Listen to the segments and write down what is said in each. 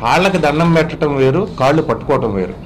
కాళ్ళకి దండం పెట్టడం వేరు కాళ్ళు పట్టుకోవటం వేరు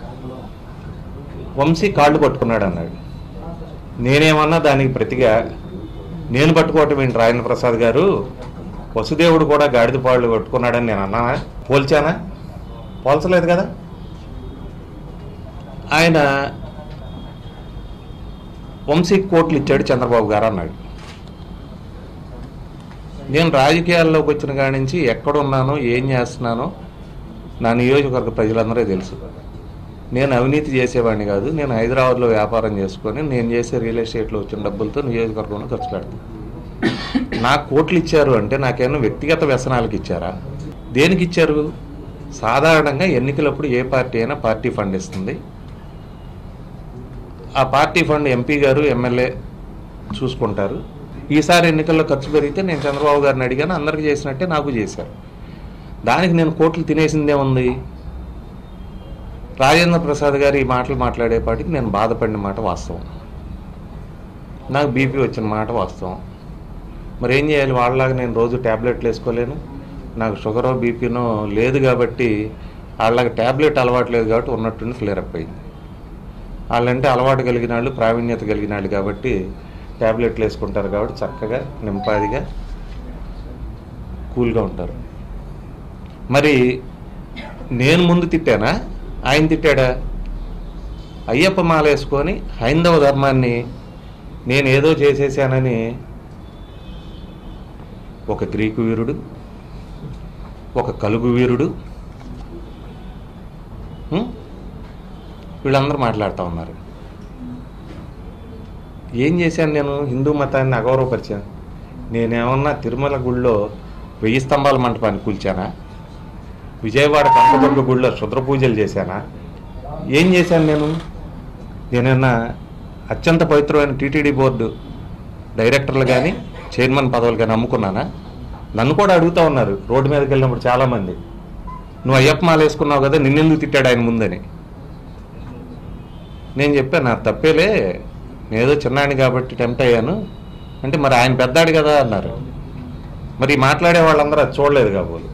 వంశీ కాళ్ళు పట్టుకున్నాడు అన్నాడు నేనేమన్నా దానికి ప్రతిగా నేను పట్టుకోవటం ఏంటి రాయన ప్రసాద్ గారు వసుదేవుడు కూడా గాడిద పాళ్ళు పట్టుకున్నాడని నేను అన్నానా పోల్చానా పోల్చలేదు కదా ఆయన వంశీ కోట్లు ఇచ్చాడు చంద్రబాబు గారు అన్నాడు నేను రాజకీయాల్లోకి వచ్చిన కాడి నుంచి ఎక్కడున్నానో ఏం చేస్తున్నానో నా నియోజకవర్గ ప్రజలందరూ తెలుసు నేను అవినీతి చేసేవాడిని కాదు నేను హైదరాబాద్లో వ్యాపారం చేసుకొని నేను చేసే రియల్ ఎస్టేట్లో వచ్చిన డబ్బులతో నియోజకవర్గంలో ఖర్చు పెడతాను నాకు కోట్లు ఇచ్చారు అంటే నాకేమో వ్యక్తిగత వ్యసనాలకు ఇచ్చారా దేనికి ఇచ్చారు సాధారణంగా ఎన్నికలప్పుడు ఏ పార్టీ అయినా పార్టీ ఫండ్ ఇస్తుంది ఆ పార్టీ ఫండ్ ఎంపీ గారు ఎమ్మెల్యే చూసుకుంటారు ఈసారి ఎన్నికల్లో ఖర్చు పెరిగితే నేను చంద్రబాబు గారిని అడిగాను అందరికీ చేసినట్టే నాకు చేశారు దానికి నేను కోట్లు తినేసిందే ఉంది రాజేంద్ర ప్రసాద్ గారు ఈ మాటలు మాట్లాడేపాటికి నేను బాధపడిన మాట వాస్తవం నాకు బీపీ వచ్చిన మాట వాస్తవం మరి ఏం చేయాలి వాళ్ళలాగా నేను రోజు ట్యాబ్లెట్లు వేసుకోలేను నాకు షుగరో బీపీనో లేదు కాబట్టి వాళ్ళకి ట్యాబ్లెట్ అలవాటు లేదు కాబట్టి ఉన్నట్టుండి ఫ్లేర్ అప్ అయింది వాళ్ళంటే అలవాటు కలిగిన వాళ్ళు ప్రావీణ్యత కలిగిన వాళ్ళు కాబట్టి ట్యాబ్లెట్లు వేసుకుంటారు కాబట్టి చక్కగా నింపాదిగా కూల్గా ఉంటారు మరి నేను ముందు తిట్టానా ఆయన తిట్టాడా అయ్యప్ప మాల వేసుకొని హైందవ ధర్మాన్ని నేను ఏదో చేసేసానని ఒక గ్రీకు వీరుడు ఒక కలుగు వీరుడు ఉం? వీళ్ళందరూ మాట్లాడుతూ ఉన్నారు ఏం చేశాను నేను హిందూ మతాన్ని అగౌరవపరిచాను నేనేమన్నా తిరుమల గుళ్ళో వెయ్యి స్తంభాల మంటపాన్ని కూల్చానా విజయవాడ కనకదుర్గ గుళ్ళో శుద్ర పూజలు చేశానా ఏం చేశాను నేను నేనన్నా అత్యంత పవిత్రమైన టీటీడీ బోర్డు డైరెక్టర్లు కానీ చైర్మన్ పదవులు కానీ అమ్ముకున్నానా నన్ను కూడా అడుగుతూ ఉన్నారు రోడ్డు మీదకి వెళ్ళినప్పుడు చాలామంది నువ్వు అయ్యప్ప మాల వేసుకున్నావు కదా నిన్నెందుకు తిట్టాడు ఆయన ముందని నేను చెప్పాను నా తప్పేలే నేను ఏదో చిన్నాడిని కాబట్టి టెంప్ట్ అయ్యాను అంటే మరి ఆయన పెద్దాడు కదా అన్నారు మరి ఈ మాట్లాడే వాళ్ళందరూ అది చూడలేదు కాబోలు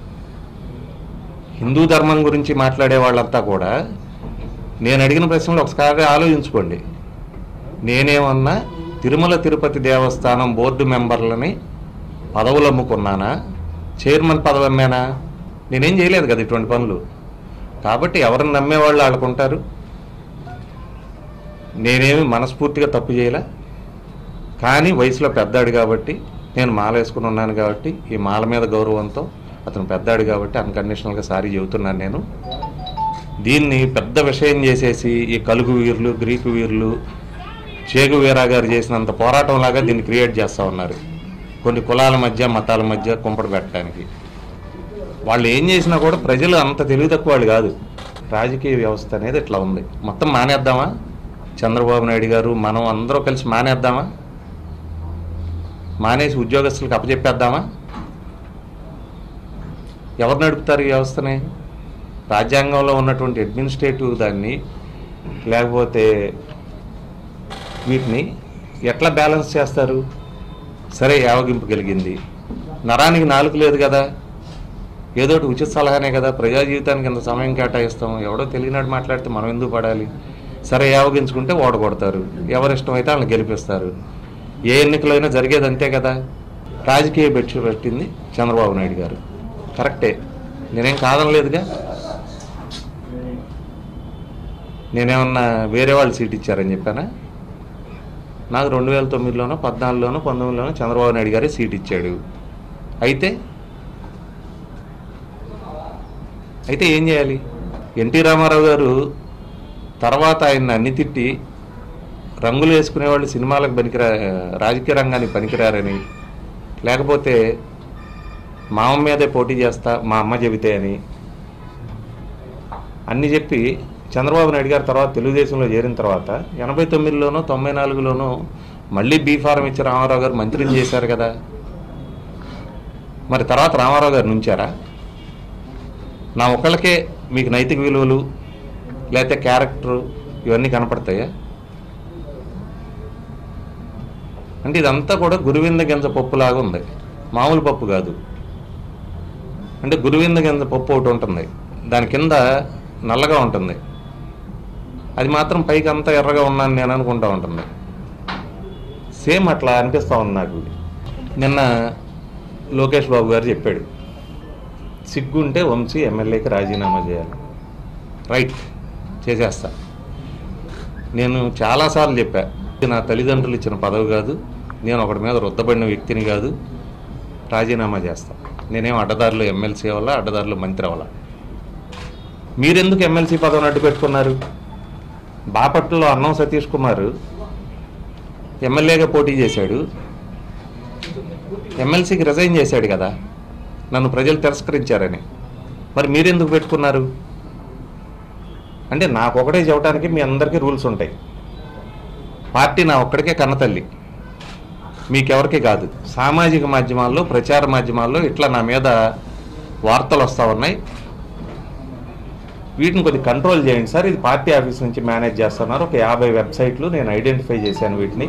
హిందూ ధర్మం గురించి మాట్లాడే వాళ్ళంతా కూడా నేను అడిగిన ప్రశ్నలు ఒకసారి ఆలోచించుకోండి నేనేమన్నా తిరుమల తిరుపతి దేవస్థానం బోర్డు మెంబర్లని పదవులు అమ్ముకున్నానా చైర్మన్ పదవి అమ్మానా నేనేం చేయలేదు కదా ఇటువంటి పనులు కాబట్టి ఎవరిని నమ్మేవాళ్ళు వాళ్ళకుంటారు నేనేమి మనస్ఫూర్తిగా తప్పు చేయలే కానీ వయసులో పెద్దాడు కాబట్టి నేను మాల వేసుకుని ఉన్నాను కాబట్టి ఈ మాల మీద గౌరవంతో అతను పెద్దాడు కాబట్టి అన్కండిషనల్గా సారీ చెబుతున్నాను నేను దీన్ని పెద్ద విషయం చేసేసి ఈ కలుగు వీరులు గ్రీకు వీరులు చేగు వీరా గారు చేసినంత పోరాటం లాగా దీన్ని క్రియేట్ చేస్తూ ఉన్నారు కొన్ని కులాల మధ్య మతాల మధ్య కుంపడి పెట్టడానికి వాళ్ళు ఏం చేసినా కూడా ప్రజలు అంత తెలివి తక్కువ వాళ్ళు కాదు రాజకీయ వ్యవస్థ అనేది ఇట్లా ఉంది మొత్తం మానేద్దామా చంద్రబాబు నాయుడు గారు మనం అందరూ కలిసి మానేద్దామా మానేసి ఉద్యోగస్తులకు అప్పచెప్పేద్దామా ఎవరు నడుపుతారు ఈ వ్యవస్థని రాజ్యాంగంలో ఉన్నటువంటి అడ్మినిస్ట్రేటివ్ దాన్ని లేకపోతే వీటిని ఎట్లా బ్యాలెన్స్ చేస్తారు సరే యావగింపు కలిగింది నరానికి నాలుగు లేదు కదా ఏదో ఒకటి ఉచిత సలహానే కదా ప్రజా జీవితానికి ఎంత సమయం కేటాయిస్తాం ఎవడో తెలియనాడు మాట్లాడితే మనం ఎందుకు పడాలి సరే యావగించుకుంటే ఓడగొడతారు ఎవరి ఇష్టమైతే వాళ్ళని గెలిపిస్తారు ఏ ఎన్నికలైనా జరిగేది అంతే కదా రాజకీయ బెట్టు పెట్టింది చంద్రబాబు నాయుడు గారు కరెక్టే నేనేం కాదనలేదుగా నేనేమన్నా వేరే వాళ్ళు సీట్ ఇచ్చారని చెప్పానా నాకు రెండు వేల తొమ్మిదిలోనో పద్నాలుగులోనో పంతొమ్మిదిలోనో చంద్రబాబు నాయుడు గారే సీట్ ఇచ్చాడు అయితే అయితే ఏం చేయాలి ఎన్టీ రామారావు గారు తర్వాత ఆయన అన్ని తిట్టి రంగులు వేసుకునేవాళ్ళు సినిమాలకు పనికిరా రాజకీయ రంగానికి పనికిరారని లేకపోతే మా అమ్మ మీదే పోటీ చేస్తా మా అమ్మ చెబితే అని అన్ని చెప్పి చంద్రబాబు నాయుడు గారు తర్వాత తెలుగుదేశంలో చేరిన తర్వాత ఎనభై తొమ్మిదిలోనో తొంభై నాలుగులోనో మళ్ళీ బీ ఫారం ఇచ్చి రామారావు గారు మంత్రిని చేశారు కదా మరి తర్వాత రామారావు గారు నుంచారా నా ఒక్కళ్ళకే మీకు నైతిక విలువలు లేకపోతే క్యారెక్టర్ ఇవన్నీ కనపడతాయా అంటే ఇదంతా కూడా గురువింద గింజ పప్పులాగా ఉంది మామూలు పప్పు కాదు అంటే గురువింద కింద పప్పు ఒకటి ఉంటుంది దాని కింద నల్లగా ఉంటుంది అది మాత్రం పైకి అంతా ఎర్రగా ఉన్నాను నేను అనుకుంటా ఉంటుంది సేమ్ అట్లా అనిపిస్తూ ఉంది నాకు ఇది. నిన్న లోకేష్ బాబు గారు చెప్పాడు సిగ్గుంటే వంశీ ఎమ్మెల్యేకి రాజీనామా చేయాలి రైట్ చేసేస్తా నేను చాలాసార్లు చెప్పా ఇది నా తల్లిదండ్రులు ఇచ్చిన పదవి కాదు నేను ఒకటి మీద రుద్దబడిన వ్యక్తిని కాదు రాజీనామా చేస్తా నేనేం అడ్డదారులు ఎమ్మెల్సీ అవ్వాలా అడ్డదారులు మంత్రి అవ్వాలా మీరెందుకు ఎమ్మెల్సీ పదవిని అడ్డు పెట్టుకున్నారు బాపట్లలో అన్నం సతీష్ కుమార్ ఎమ్మెల్యేగా పోటీ చేశాడు ఎమ్మెల్సీకి రిజైన్ చేశాడు కదా నన్ను ప్రజలు తిరస్కరించారని మరి మీరెందుకు పెట్టుకున్నారు అంటే నాకు ఒకటే చెప్పడానికి మీ అందరికీ రూల్స్ ఉంటాయి పార్టీ నా ఒక్కడికే కన్నతల్లి మీకెవరికి కాదు సామాజిక మాధ్యమాల్లో ప్రచార మాధ్యమాల్లో ఇట్లా నా మీద వార్తలు వస్తూ ఉన్నాయి వీటిని కొద్దిగా కంట్రోల్ చేయండి సార్ ఇది పార్టీ ఆఫీస్ నుంచి మేనేజ్ చేస్తున్నారు ఒక యాభై వెబ్సైట్లు నేను ఐడెంటిఫై చేశాను వీటిని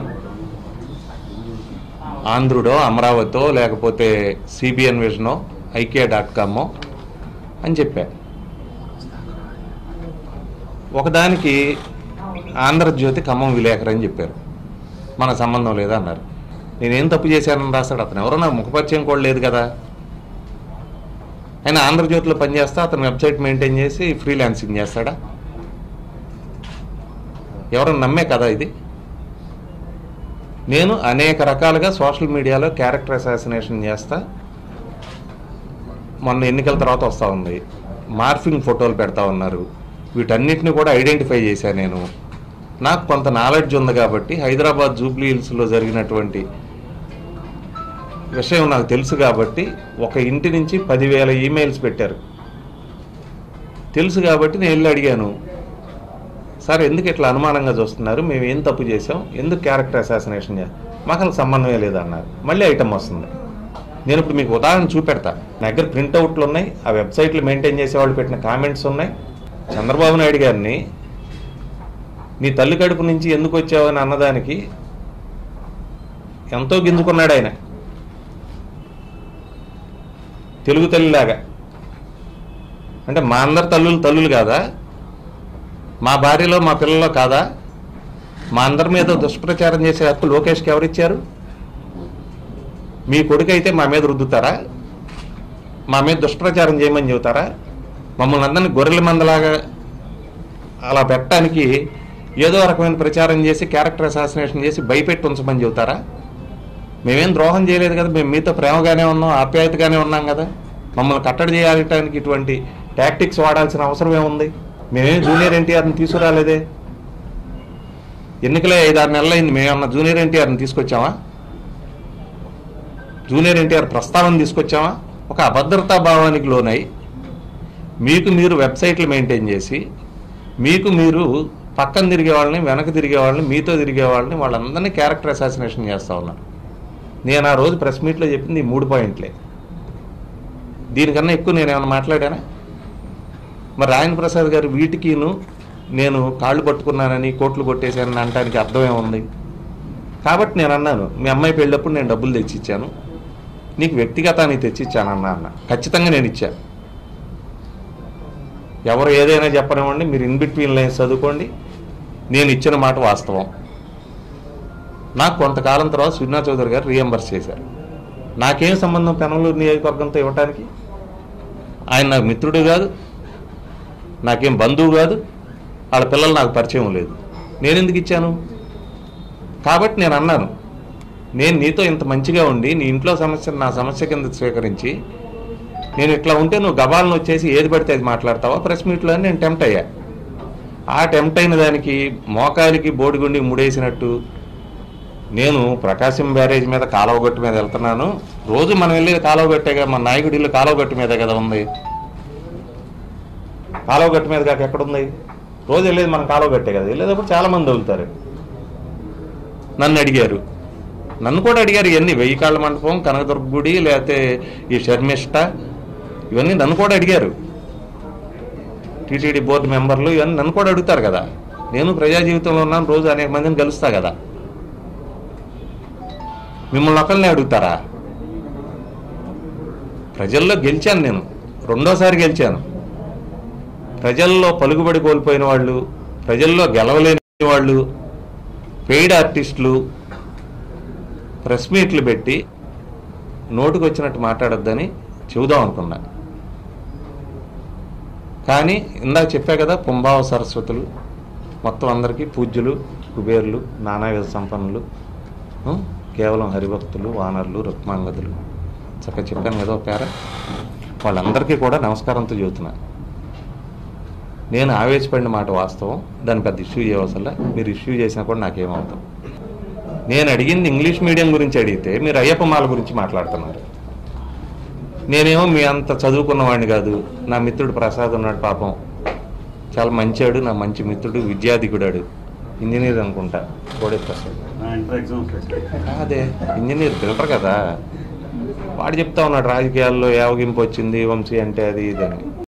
ఆంధ్రుడో అమరావతితో లేకపోతే సిబిఎన్ విజనో ఐకియా డాట్ కామో అని చెప్పా ఒకదానికి ఆంధ్రజ్యోతి ఖమ్మం విలేకరు అని చెప్పారు మన సంబంధం లేదా అన్నారు నేనేం తప్పు చేశానని రాస్తాడు అతను ఎవరో నాకు ముఖపరిచయం కూడా లేదు కదా ఆయన ఆంధ్రజ్యోతిలో పనిచేస్తా అతను వెబ్సైట్ మెయింటైన్ చేసి ఫ్రీలాన్సింగ్ చేస్తాడా ఎవరైనా నమ్మే కదా ఇది నేను అనేక రకాలుగా సోషల్ మీడియాలో క్యారెక్టర్ అసాసినేషన్ చేస్తా మొన్న ఎన్నికల తర్వాత వస్తూ ఉంది మార్ఫింగ్ ఫోటోలు పెడతా ఉన్నారు వీటన్నిటిని కూడా ఐడెంటిఫై చేశాను నేను నాకు కొంత నాలెడ్జ్ ఉంది కాబట్టి హైదరాబాద్ జూబ్లీ హిల్స్లో జరిగినటువంటి విషయం నాకు తెలుసు కాబట్టి ఒక ఇంటి నుంచి పదివేల ఈమెయిల్స్ పెట్టారు తెలుసు కాబట్టి నేను వెళ్ళి అడిగాను సార్ ఎందుకు ఇట్లా అనుమానంగా చూస్తున్నారు మేము ఏం తప్పు చేసాం ఎందుకు క్యారెక్టర్ అసాసినేషన్ చే మాకు అసలు సంబంధమే లేదన్నారు మళ్ళీ ఐటమ్ వస్తుంది నేను ఇప్పుడు మీకు ఉదాహరణ చూపెడతా నా దగ్గర ప్రింట్అవుట్లు ఉన్నాయి ఆ వెబ్సైట్లు మెయింటైన్ చేసే వాళ్ళు పెట్టిన కామెంట్స్ ఉన్నాయి చంద్రబాబు నాయుడు గారిని నీ తల్లి కడుపు నుంచి ఎందుకు వచ్చావని అన్నదానికి ఎంతో గింజుకున్నాడు ఆయన తెలుగు తల్లిలాగా అంటే మా అందరి తల్లులు తల్లులు కాదా మా భార్యలో మా పిల్లలో కాదా మా అందరి మీద దుష్ప్రచారం చేసే హక్కు లోకేష్కి ఎవరిచ్చారు మీ కొడుకు అయితే మా మీద రుద్దుతారా మా మీద దుష్ప్రచారం చేయమని చెబుతారా మమ్మల్ని అందరినీ గొర్రెల మందలాగా అలా పెట్టడానికి ఏదో రకమైన ప్రచారం చేసి క్యారెక్టర్ అసాసినేషన్ చేసి భయపెట్టి ఉంచమని చెబుతారా మేమేం ద్రోహం చేయలేదు కదా మేము మీతో ప్రేమగానే ఉన్నాం ఆప్యాయతగానే ఉన్నాం కదా మమ్మల్ని కట్టడి చేయడానికి ఇటువంటి టాక్టిక్స్ వాడాల్సిన అవసరం ఏముంది మేమేం జూనియర్ ఎన్టీఆర్ని తీసుకురాలేదే ఎన్నికలే ఐదారు నెలలైంది మేమన్నా జూనియర్ ఎన్టీఆర్ని తీసుకొచ్చామా జూనియర్ ఎన్టీఆర్ ప్రస్తావన తీసుకొచ్చామా ఒక అభద్రతా భావానికి లోనై మీకు మీరు వెబ్సైట్లు మెయింటైన్ చేసి మీకు మీరు పక్కన తిరిగే వాళ్ళని వెనక తిరిగే వాళ్ళని మీతో తిరిగే వాళ్ళని వాళ్ళందరినీ క్యారెక్టర్ అసాసినేషన్ చేస్తూ ఉన్నారు నేను ఆ రోజు ప్రెస్ మీట్లో చెప్పింది ఈ మూడు పాయింట్లే దీనికన్నా ఎక్కువ నేను ఏమైనా మాట్లాడానా మరి రాయన్ ప్రసాద్ గారు వీటికిను నేను కాళ్ళు పట్టుకున్నానని కోట్లు కొట్టేశానని అనడానికి అర్థమేముంది కాబట్టి నేను అన్నాను మీ అమ్మాయి పెళ్ళప్పుడు నేను డబ్బులు తెచ్చిచ్చాను నీకు వ్యక్తిగతానికి తెచ్చిచ్చానన్నా అన్న ఖచ్చితంగా నేను ఇచ్చాను ఎవరు ఏదైనా చెప్పనివ్వండి మీరు ఇన్ బిట్వీన్ లైన్స్ చదువుకోండి నేను ఇచ్చిన మాట వాస్తవం నాకు కొంతకాలం తర్వాత సుజనా చౌదరి గారు రీఎంబర్స్ చేశారు నాకేం సంబంధం పెనమలూరు నియోజకవర్గంతో ఇవ్వటానికి ఆయన నాకు మిత్రుడు కాదు నాకేం బంధువు కాదు వాళ్ళ పిల్లలు నాకు పరిచయం లేదు నేను ఎందుకు ఇచ్చాను కాబట్టి నేను అన్నాను నేను నీతో ఇంత మంచిగా ఉండి నీ ఇంట్లో సమస్యను నా సమస్య కింద స్వీకరించి నేను ఇట్లా ఉంటే నువ్వు గబాలను వచ్చేసి ఏది పడితే అది మాట్లాడతావా ప్రెస్ మీట్లో అని నేను టెంప్ట్ అయ్యా ఆ టెంప్ట్ అయిన దానికి మోకాలికి బోడిగుండి ముడేసినట్టు నేను ప్రకాశం బ్యారేజ్ మీద కాలువగట్టు మీద వెళ్తున్నాను రోజు మనం వెళ్ళేది కాలువగట్టేగా మన నాయకుడి ఇల్లు కాలువగట్టు మీదే కదా ఉంది కాలువగట్టు మీద కాక ఎక్కడుంది రోజు వెళ్ళేది మనం కాలువగట్టే కదా వెళ్ళేటప్పుడు చాలా మంది వదులుతారు నన్ను అడిగారు నన్ను కూడా అడిగారు ఇవన్నీ వెయ్యి కాళ్ళ మండపం కనకదుర్గ గుడి లేకపోతే ఈ షర్మిష్ట ఇవన్నీ నన్ను కూడా అడిగారు టీటీడీ బోర్డు మెంబర్లు ఇవన్నీ నన్ను కూడా అడుగుతారు కదా నేను ప్రజా జీవితంలో ఉన్నాను రోజు అనేక మందిని కలుస్తా కదా మిమ్మల్ని ఒకరిని అడుగుతారా ప్రజల్లో గెలిచాను నేను రెండోసారి గెలిచాను ప్రజల్లో పలుకుబడి కోల్పోయిన వాళ్ళు ప్రజల్లో గెలవలేని వాళ్ళు పెయిడ్ ఆర్టిస్టులు ప్రెస్ మీట్లు పెట్టి నోటుకు వచ్చినట్టు మాట్లాడొద్దని చెబుదాం అనుకున్నా కానీ ఇందాక చెప్పా కదా కుంభావ సరస్వతులు మొత్తం అందరికీ పూజ్యులు కుబేర్లు నానావిధ సంపన్నులు ఉం? కేవలం హరిభక్తులు వానరులు రుక్మాంగదులు చక్కగా చెప్పాను కదా ఒక పేర వాళ్ళందరికీ కూడా నమస్కారంతో చెబుతున్నా నేను ఆవేశపడిన మాట వాస్తవం దాన్ని పెద్ద ఇష్యూ చేయవసల మీరు ఇష్యూ చేసినా కూడా నాకేమవుతాం నేను అడిగింది ఇంగ్లీష్ మీడియం గురించి అడిగితే మీరు అయ్యప్ప మాల గురించి మాట్లాడుతున్నారు నేనేమో మీ అంత చదువుకున్న వాడిని కాదు నా మిత్రుడు ప్రసాద్ ఉన్నాడు పాపం చాలా మంచాడు నా మంచి మిత్రుడు విద్యాధికుడాడు ఇంజనీర్ అనుకుంటా కోడే ప్రసాద్ ఇంటర్ ఎగ్జామ్స్ అదే ఇంజనీర్ బిల్డర్ కదా వాడు చెప్తా ఉన్నాడు రాజకీయాల్లో యావగింపు వచ్చింది వంశీ అంటే అది ఇది అని